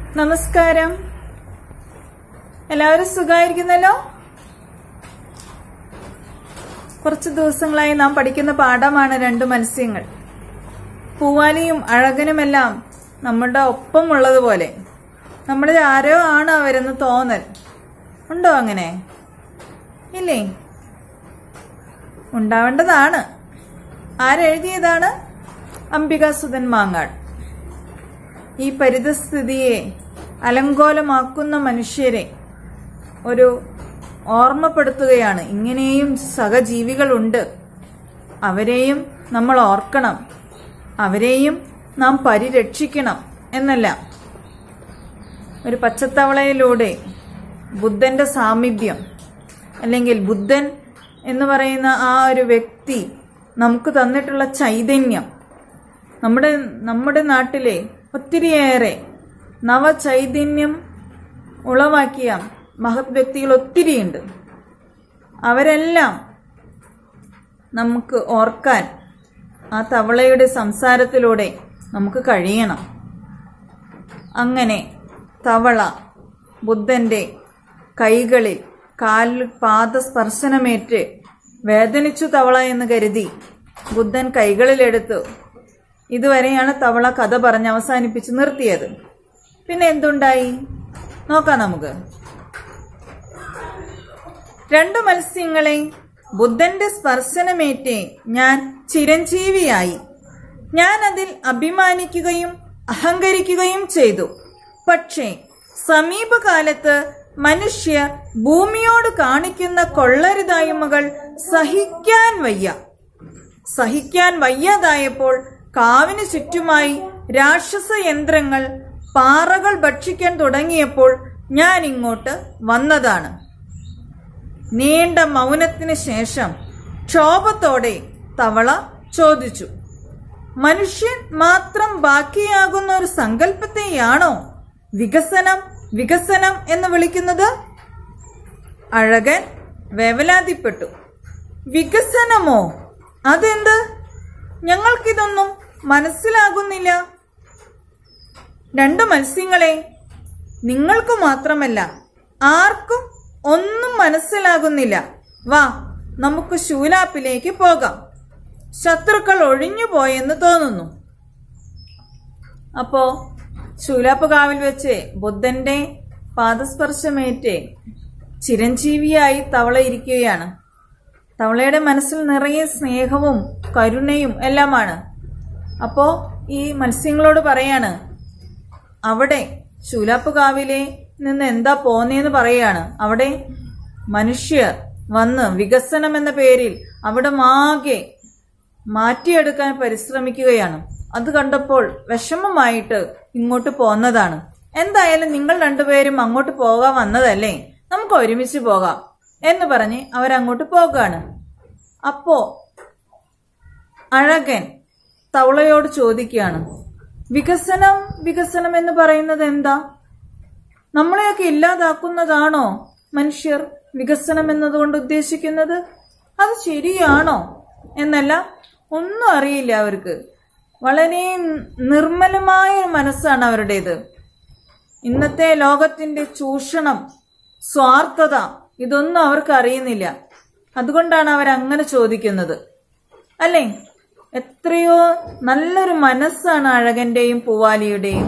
നമസ്കാരം എല്ലാവരും സുഖമായിരിക്കുന്നല്ലോ കുറച്ച് ദിവസങ്ങളായി നാം പഠിക്കുന്ന പാഠമാണ് രണ്ട് മത്സ്യങ്ങൾ പൂവാലിയും അഴകനുമെല്ലാം നമ്മുടെ ഒപ്പമുള്ളതുപോലെ നമ്മുടെ ആരോ ആണ് അവരെന്ന് തോന്നൽ ഉണ്ടോ അങ്ങനെ ഇല്ലേ ഉണ്ടാവേണ്ടതാണ് ആരെഴുതിയതാണ് അംബികാസുധൻ മാങ്ങാട് ഈ പരിതസ്ഥിതിയെ അലങ്കോലമാക്കുന്ന മനുഷ്യരെ ഒരു ഓർമ്മപ്പെടുത്തുകയാണ് ഇങ്ങനെയും സഹജീവികളുണ്ട് അവരെയും നമ്മൾ ഓർക്കണം അവരെയും നാം പരിരക്ഷിക്കണം എന്നല്ല ഒരു പച്ചത്തവളയിലൂടെ ബുദ്ധന്റെ സാമീപ്യം അല്ലെങ്കിൽ ബുദ്ധൻ എന്ന് പറയുന്ന ആ ഒരു വ്യക്തി നമുക്ക് തന്നിട്ടുള്ള ചൈതന്യം നമ്മുടെ നമ്മുടെ നാട്ടിലെ ഒത്തിരിയേറെ നവചൈതന്യം ഉളവാക്കിയ മഹത് വ്യക്തികൾ ഒത്തിരിയുണ്ട് അവരെല്ലാം നമുക്ക് ഓർക്കാൻ ആ തവളയുടെ സംസാരത്തിലൂടെ നമുക്ക് കഴിയണം അങ്ങനെ തവള ബുദ്ധന്റെ കൈകളിൽ കാലിൽ പാദസ്പർശനമേറ്റ് വേദനിച്ചു തവള എന്ന് കരുതി ബുദ്ധൻ കൈകളിലെടുത്തു ഇതുവരെയാണ് തവള കഥ പറഞ്ഞ് അവസാനിപ്പിച്ച് നിർത്തിയത് പിന്നെ എന്തുണ്ടായി നോക്കാം നമുക്ക് രണ്ടു മത്സ്യങ്ങളെ ബുദ്ധന്റെ സ്പർശനമേറ്റ് ഞാൻ ചിരഞ്ജീവിയായി ഞാൻ അതിൽ അഭിമാനിക്കുകയും അഹങ്കരിക്കുകയും ചെയ്തു പക്ഷേ സമീപകാലത്ത് മനുഷ്യർ ഭൂമിയോട് കാണിക്കുന്ന കൊള്ളരുതായ്മകൾ സഹിക്കാൻ വയ്യ സഹിക്കാൻ വയ്യാതായപ്പോൾ കാവിന് ചുറ്റുമായി രാക്ഷസ യന്ത്രങ്ങൾ പാറകൾ ഭക്ഷിക്കാൻ തുടങ്ങിയപ്പോൾ ഞാൻ ഇങ്ങോട്ട് വന്നതാണ് നീണ്ട മൗനത്തിന് ശേഷം ക്ഷോഭത്തോടെ തവള ചോദിച്ചു മനുഷ്യൻ മാത്രം ബാക്കിയാകുന്ന ഒരു സങ്കല്പത്തെയാണോ വികസനം വികസനം എന്ന് വിളിക്കുന്നത് അഴകൻ വേവലാതിപ്പെട്ടു വികസനമോ അതെന്ത് ഞങ്ങൾക്കിതൊന്നും മനസ്സിലാകുന്നില്ല രണ്ടു മത്സ്യങ്ങളെ നിങ്ങൾക്ക് മാത്രമല്ല ആർക്കും ഒന്നും മനസ്സിലാകുന്നില്ല വാ നമുക്ക് ശൂലാപ്പിലേക്ക് പോകാം ശത്രുക്കൾ ഒഴിഞ്ഞു പോയെന്ന് തോന്നുന്നു അപ്പോ ശൂലാപ്പ് കാവിൽ വെച്ച് ബുദ്ധന്റെ പാദസ്പർശമേറ്റ് ചിരഞ്ജീവിയായി തവള ഇരിക്കുകയാണ് തവളയുടെ മനസ്സിൽ നിറയെ സ്നേഹവും കരുണയും എല്ലാമാണ് അപ്പോ ഈ മത്സ്യങ്ങളോട് പറയാണ് അവിടെ ശൂലാപ്പ് കാവിലെ നിന്ന് എന്താ പോന്നേന്ന് പറയാണ് അവിടെ മനുഷ്യർ വന്ന് വികസനം എന്ന പേരിൽ അവിടെ മാകെ മാറ്റിയെടുക്കാൻ പരിശ്രമിക്കുകയാണ് അത് കണ്ടപ്പോൾ വിഷമമായിട്ട് ഇങ്ങോട്ട് പോന്നതാണ് എന്തായാലും നിങ്ങൾ രണ്ടുപേരും അങ്ങോട്ട് പോകാൻ വന്നതല്ലേ നമുക്ക് ഒരുമിച്ച് പോകാം എന്ന് പറഞ്ഞ് അവരങ്ങോട്ട് പോകുകയാണ് അപ്പോ അഴകൻ തവളയോട് ചോദിക്കുകയാണ് വികസനം വികസനം എന്ന് പറയുന്നത് എന്താ നമ്മളെയൊക്കെ ഇല്ലാതാക്കുന്നതാണോ മനുഷ്യർ വികസനം എന്നതുകൊണ്ട് ഉദ്ദേശിക്കുന്നത് അത് ശരിയാണോ എന്നല്ല ഒന്നും അറിയില്ല അവർക്ക് വളരെ നിർമ്മലമായ ഒരു മനസ്സാണ് അവരുടേത് ഇന്നത്തെ ലോകത്തിന്റെ ചൂഷണം സ്വാർത്ഥത ഇതൊന്നും അവർക്ക് അറിയുന്നില്ല അതുകൊണ്ടാണ് അവരങ്ങനെ ചോദിക്കുന്നത് അല്ലേ എത്രയോ നല്ലൊരു മനസ്സാണ് അഴകന്റെയും പൂവാലിയുടെയും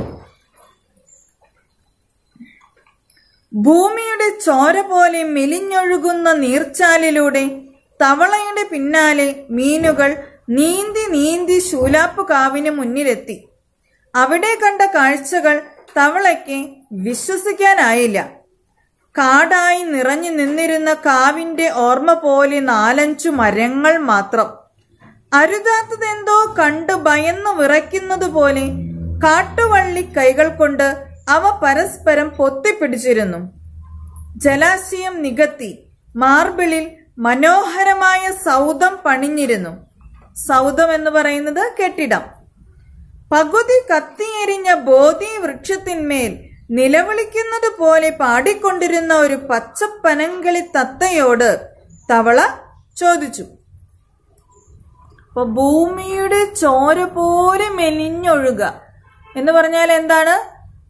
ഭൂമിയുടെ ചോര പോലെ മെലിഞ്ഞൊഴുകുന്ന നീർച്ചാലിലൂടെ തവളയുടെ പിന്നാലെ മീനുകൾ നീന്തി നീന്തി ശൂലാപ്പ് കാവിന് മുന്നിലെത്തി അവിടെ കണ്ട കാഴ്ചകൾ തവളയ്ക്ക് വിശ്വസിക്കാനായില്ല കാടായി നിറഞ്ഞു നിന്നിരുന്ന കാവിന്റെ ഓർമ്മ പോലെ നാലഞ്ചു മരങ്ങൾ മാത്രം അരുതാത്തതെന്തോ കണ്ട് ഭയന്നു വിറയ്ക്കുന്നത് പോലെ കാട്ടുവള്ളി കൈകൾ കൊണ്ട് അവ പരസ്പരം പൊത്തിപ്പിടിച്ചിരുന്നു ജലാശയം നികത്തി മാർബിളിൽ മനോഹരമായ സൗധം പണിഞ്ഞിരുന്നു സൗധം എന്ന് പറയുന്നത് കെട്ടിടം പകുതി കത്തിയെരിഞ്ഞ ബോധി വൃക്ഷത്തിന്മേൽ നിലവിളിക്കുന്നത് പോലെ പാടിക്കൊണ്ടിരുന്ന ഒരു പച്ചപ്പനങ്കളി തത്തയോട് തവള ചോദിച്ചു അപ്പൊ ഭൂമിയുടെ ചോര പോലെ മെലിഞ്ഞൊഴുക എന്ന് പറഞ്ഞാൽ എന്താണ്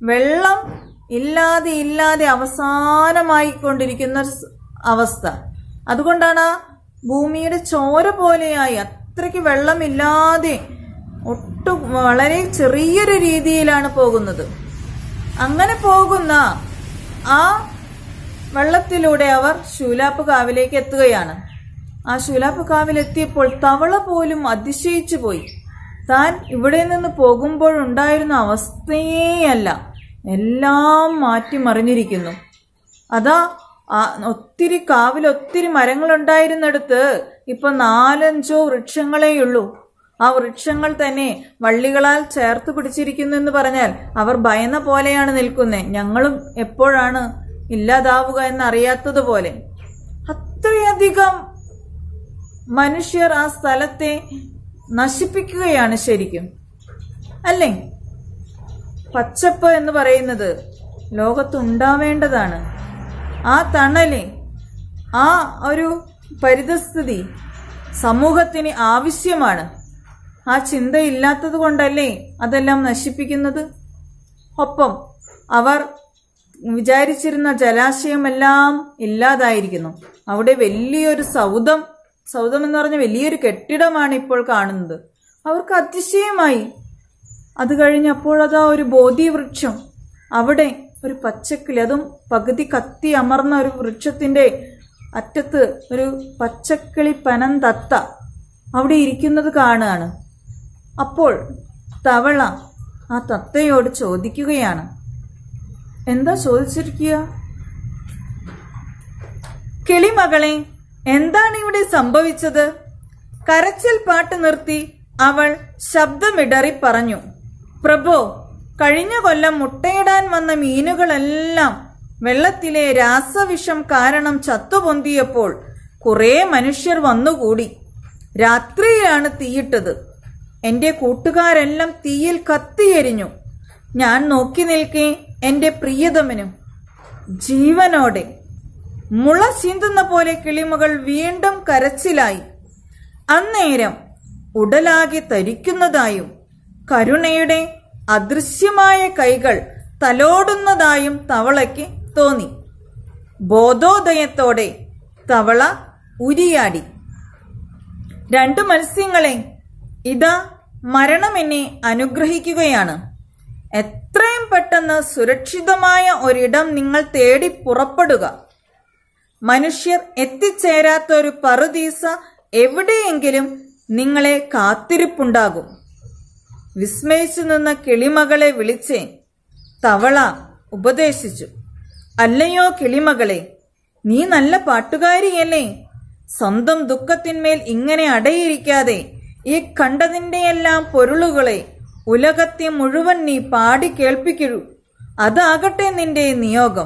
വെള്ളം ഇല്ലാതെ ഇല്ലാതെ അവസാനമായി കൊണ്ടിരിക്കുന്ന സ് അവസ്ഥ അതുകൊണ്ടാണ് ആ ഭൂമിയുടെ ചോര പോലെയായി അത്രയ്ക്ക് വെള്ളമില്ലാതെ ഒട്ടും വളരെ ചെറിയൊരു രീതിയിലാണ് പോകുന്നത് അങ്ങനെ പോകുന്ന ആ വെള്ളത്തിലൂടെ അവർ ശൂലാപ്പ് കാവിലേക്ക് എത്തുകയാണ് ആ ശൂലാപ്പ് കാവിലെത്തിയപ്പോൾ തവള പോലും അതിശയിച്ചു പോയി താൻ ഇവിടെ നിന്ന് പോകുമ്പോഴുണ്ടായിരുന്ന അവസ്ഥയേയല്ല എല്ലാം മാറ്റിമറിഞ്ഞിരിക്കുന്നു അതാ ആ ഒത്തിരി കാവിൽ ഒത്തിരി മരങ്ങളുണ്ടായിരുന്നിടത്ത് ഇപ്പൊ നാലഞ്ചോ വൃക്ഷങ്ങളേയുള്ളൂ ആ വൃക്ഷങ്ങൾ തന്നെ വള്ളികളാൽ ചേർത്ത് പിടിച്ചിരിക്കുന്നു എന്ന് പറഞ്ഞാൽ അവർ ഭയന്ന പോലെയാണ് നിൽക്കുന്നത് ഞങ്ങളും എപ്പോഴാണ് ഇല്ലാതാവുക എന്നറിയാത്തതുപോലെ അത്രയധികം മനുഷ്യർ ആ സ്ഥലത്തെ നശിപ്പിക്കുകയാണ് ശരിക്കും അല്ലേ പച്ചപ്പ് എന്ന് പറയുന്നത് ലോകത്തുണ്ടാവേണ്ടതാണ് ആ തണല് ആ ഒരു പരിതസ്ഥിതി സമൂഹത്തിന് ആവശ്യമാണ് ആ ചിന്തയില്ലാത്തത് കൊണ്ടല്ലേ അതെല്ലാം നശിപ്പിക്കുന്നത് ഒപ്പം അവർ വിചാരിച്ചിരുന്ന ജലാശയമെല്ലാം ഇല്ലാതായിരിക്കുന്നു അവിടെ വലിയൊരു സൗധം സൗധം എന്ന് പറഞ്ഞ വലിയൊരു കെട്ടിടമാണ് ഇപ്പോൾ കാണുന്നത് അവർക്ക് അതിശയമായി അത് കഴിഞ്ഞപ്പോഴതാ ഒരു ബോധിവൃക്ഷം അവിടെ ഒരു പച്ചക്കിളി അതും പകുതി കത്തി അമർന്ന ഒരു വൃക്ഷത്തിന്റെ അറ്റത്ത് ഒരു പച്ചക്കിളി പനം തത്ത അവിടെ ഇരിക്കുന്നത് കാണുകയാണ് അപ്പോൾ തവള ആ തത്തയോട് ചോദിക്കുകയാണ് എന്താ ചോദിച്ചിരിക്കുക കിളിമകളെ എന്താണ് ഇവിടെ സംഭവിച്ചത് കരച്ചിൽ പാട്ട് നിർത്തി അവൾ ശബ്ദമിടറി പറഞ്ഞു പ്രഭോ കഴിഞ്ഞ കൊല്ലം മുട്ടയിടാൻ വന്ന മീനുകളെല്ലാം വെള്ളത്തിലെ രാസവിഷം കാരണം ചത്തുപൊന്തിയപ്പോൾ കുറെ മനുഷ്യർ വന്നുകൂടി രാത്രിയിലാണ് തീയിട്ടത് എന്റെ കൂട്ടുകാരെല്ലാം തീയിൽ കത്തിയെരിഞ്ഞു ഞാൻ നോക്കി നിൽക്കെ എന്റെ പ്രിയതമനും ജീവനോടെ മുള ചീന്തുന്ന പോലെ കിളിമകൾ വീണ്ടും കരച്ചിലായി അന്നേരം ഉടലാകെ തരിക്കുന്നതായും കരുണയുടെ അദൃശ്യമായ കൈകൾ തലോടുന്നതായും തവളയ്ക്ക് തോന്നി ബോധോദയത്തോടെ തവള ഉരിയാടി രണ്ടു മത്സ്യങ്ങളെ ഇതാ മരണം എന്നെ അനുഗ്രഹിക്കുകയാണ് എത്രയും പെട്ടെന്ന് സുരക്ഷിതമായ ഒരിടം നിങ്ങൾ തേടി പുറപ്പെടുക മനുഷ്യർ എത്തിച്ചേരാത്ത ഒരു പറുദീസ എവിടെയെങ്കിലും നിങ്ങളെ കാത്തിരിപ്പുണ്ടാകും വിസ്മയിച്ചു നിന്ന കിളിമകളെ വിളിച്ച് തവള ഉപദേശിച്ചു അല്ലയോ കിളിമകളെ നീ നല്ല പാട്ടുകാരിയല്ലേ സ്വന്തം ദുഃഖത്തിന്മേൽ ഇങ്ങനെ അടയിരിക്കാതെ ഈ കണ്ടതിന്റെയെല്ലാം പൊരുളുകളെ ഉലകത്തെ മുഴുവൻ നീ പാടി കേൾപ്പിക്കൂ അതാകട്ടെ നിന്റെ നിയോഗം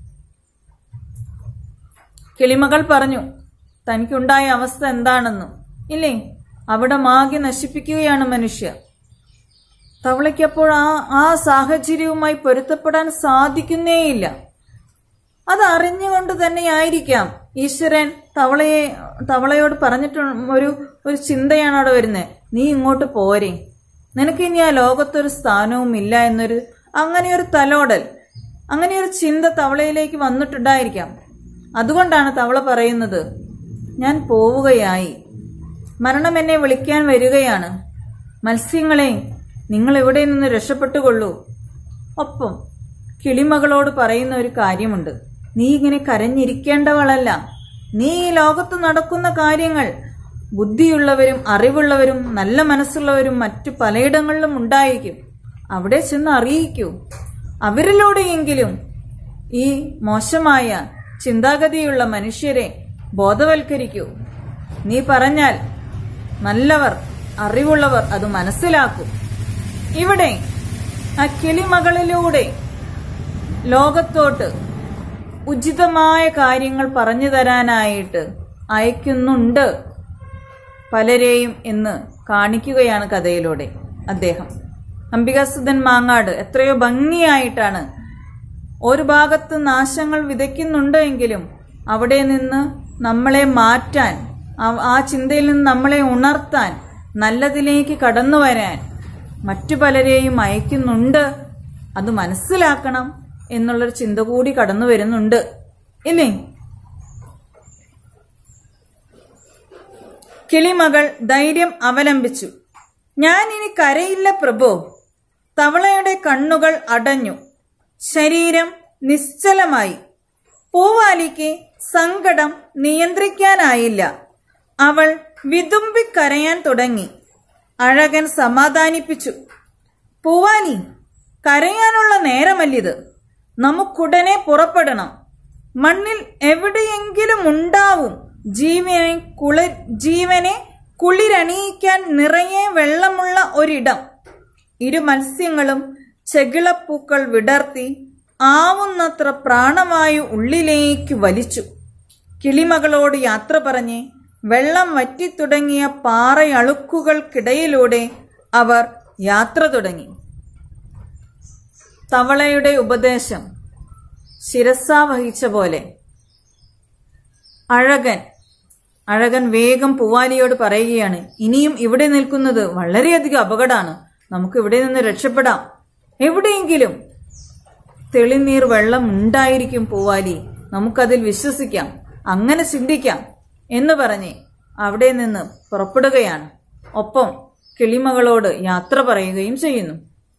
കിളിമകൾ പറഞ്ഞു തനിക്കുണ്ടായ അവസ്ഥ എന്താണെന്നും ഇല്ലേ അവിടെ മാകെ നശിപ്പിക്കുകയാണ് മനുഷ്യർ തവളയ്ക്കപ്പോൾ ആ ആ സാഹചര്യവുമായി പൊരുത്തപ്പെടാൻ സാധിക്കുന്നേയില്ല അത് അറിഞ്ഞുകൊണ്ട് തന്നെയായിരിക്കാം ഈശ്വരൻ തവളയെ തവളയോട് പറഞ്ഞിട്ട് ഒരു ഒരു ചിന്തയാണ് അവിടെ വരുന്നത് നീ ഇങ്ങോട്ട് പോരെ നിനക്ക് ഇനി ആ ലോകത്തൊരു സ്ഥാനവും ഇല്ല എന്നൊരു അങ്ങനെ ഒരു തലോടൽ അങ്ങനെ ഒരു ചിന്ത തവളയിലേക്ക് വന്നിട്ടുണ്ടായിരിക്കാം അതുകൊണ്ടാണ് തവള പറയുന്നത് ഞാൻ പോവുകയായി മരണം എന്നെ വിളിക്കാൻ വരികയാണ് മത്സ്യങ്ങളെ നിങ്ങൾ ഇവിടെ നിന്ന് രക്ഷപ്പെട്ടുകൊള്ളൂ ഒപ്പം കിളിമകളോട് പറയുന്ന ഒരു കാര്യമുണ്ട് നീ ഇങ്ങനെ കരഞ്ഞിരിക്കേണ്ടവളല്ല നീ ഈ ലോകത്ത് നടക്കുന്ന കാര്യങ്ങൾ ബുദ്ധിയുള്ളവരും അറിവുള്ളവരും നല്ല മനസ്സുള്ളവരും മറ്റു പലയിടങ്ങളിലും ഉണ്ടായിരിക്കും അവിടെ ചെന്ന് അറിയിക്കൂ അവരിലൂടെയെങ്കിലും ഈ മോശമായ ചിന്താഗതിയുള്ള മനുഷ്യരെ ബോധവൽക്കരിക്കൂ നീ പറഞ്ഞാൽ നല്ലവർ അറിവുള്ളവർ അത് മനസ്സിലാക്കും ഇവിടെ ആ കിളിമകളിലൂടെ ലോകത്തോട്ട് ഉചിതമായ കാര്യങ്ങൾ പറഞ്ഞു തരാനായിട്ട് അയക്കുന്നുണ്ട് പലരെയും എന്ന് കാണിക്കുകയാണ് കഥയിലൂടെ അദ്ദേഹം അംബികാസുധൻ മാങ്ങാട് എത്രയോ ഭംഗിയായിട്ടാണ് ഒരു ഭാഗത്ത് നാശങ്ങൾ വിതയ്ക്കുന്നുണ്ട് എങ്കിലും അവിടെ നിന്ന് നമ്മളെ മാറ്റാൻ ആ- ആ ചിന്തയിൽ നിന്ന് നമ്മളെ ഉണർത്താൻ നല്ലതിലേക്ക് കടന്നു വരാൻ മറ്റു പലരെയും അയക്കുന്നുണ്ട് അത് മനസ്സിലാക്കണം എന്നുള്ളൊരു ചിന്ത കൂടി കടന്നു വരുന്നുണ്ട് ഇല്ലേ കിളിമകൾ ധൈര്യം അവലംബിച്ചു ഞാൻ ഇനി കരയില്ല പ്രഭു തവളയുടെ കണ്ണുകൾ അടഞ്ഞു ശരീരം നിശ്ചലമായി പൂവാലിക്ക് സങ്കടം നിയന്ത്രിക്കാനായില്ല അവൾ വിതുമ്പിക്കരയാൻ തുടങ്ങി അഴകൻ സമാധാനിപ്പിച്ചു പൂവാലി കരയാനുള്ള നേരമല്ലിത് നമുക്കുടനെ പുറപ്പെടണം മണ്ണിൽ എവിടെയെങ്കിലും ഉണ്ടാവും ജീവനെ കുള ജീവനെ കുളിരണിയിക്കാൻ നിറയെ വെള്ളമുള്ള ഒരിടം ഇരു മത്സ്യങ്ങളും ചെകിളപ്പൂക്കൾ വിടർത്തി ആവുന്നത്ര പ്രാണവായു ഉള്ളിലേക്ക് വലിച്ചു കിളിമകളോട് യാത്ര പറഞ്ഞ് വെള്ളം വറ്റിത്തുടങ്ങിയ പാറയളുക്കുകൾക്കിടയിലൂടെ അവർ യാത്ര തുടങ്ങി തവളയുടെ ഉപദേശം ശിരസാ വഹിച്ച പോലെ അഴകൻ അഴകൻ വേഗം പൂവാലിയോട് പറയുകയാണ് ഇനിയും ഇവിടെ നിൽക്കുന്നത് വളരെയധികം അപകടമാണ് നമുക്ക് ഇവിടെ നിന്ന് രക്ഷപ്പെടാം എവിടെയെങ്കിലും തെളിനീർ വെള്ളം ഉണ്ടായിരിക്കും പൂവാലി നമുക്കതിൽ വിശ്വസിക്കാം അങ്ങനെ ചിന്തിക്കാം എന്ന് പറഞ്ഞ് അവിടെ നിന്ന് പുറപ്പെടുകയാണ് ഒപ്പം കിളിമകളോട് യാത്ര പറയുകയും ചെയ്യുന്നു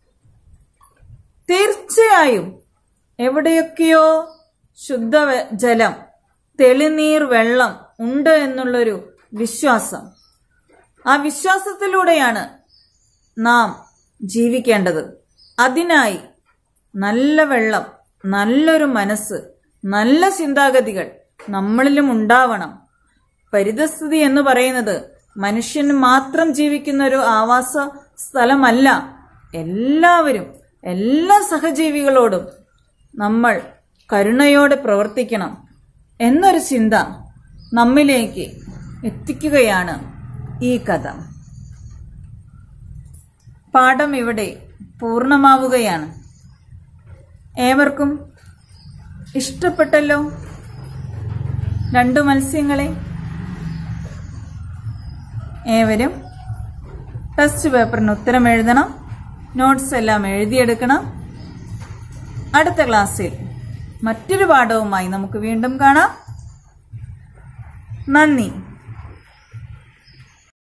തീർച്ചയായും എവിടെയൊക്കെയോ ശുദ്ധ വെ- ജലം തെളിനീർ വെള്ളം ഉണ്ട് എന്നുള്ളൊരു വിശ്വാസം ആ വിശ്വാസത്തിലൂടെയാണ് നാം ജീവിക്കേണ്ടത് അതിനായി നല്ല വെള്ളം നല്ലൊരു മനസ്സ് നല്ല ചിന്താഗതികൾ നമ്മളിലും ഉണ്ടാവണം പരിതസ്ഥിതി എന്ന് പറയുന്നത് മനുഷ്യന് മാത്രം ജീവിക്കുന്ന ഒരു ആവാസ സ്ഥലമല്ല എല്ലാവരും എല്ലാ സഹജീവികളോടും നമ്മൾ കരുണയോടെ പ്രവർത്തിക്കണം എന്നൊരു ചിന്ത നമ്മിലേക്ക് എത്തിക്കുകയാണ് ഈ കഥ പാഠം ഇവിടെ പൂർണ്ണമാവുകയാണ് ഏവർക്കും ഇഷ്ടപ്പെട്ടല്ലോ രണ്ടു മത്സ്യങ്ങളെ ഏവരും ടെസ്റ്റ് പേപ്പറിന് ഉത്തരം എഴുതണം നോട്ട്സ് എല്ലാം എഴുതിയെടുക്കണം അടുത്ത ക്ലാസ്സിൽ മറ്റൊരു പാഠവുമായി നമുക്ക് വീണ്ടും കാണാം നന്ദി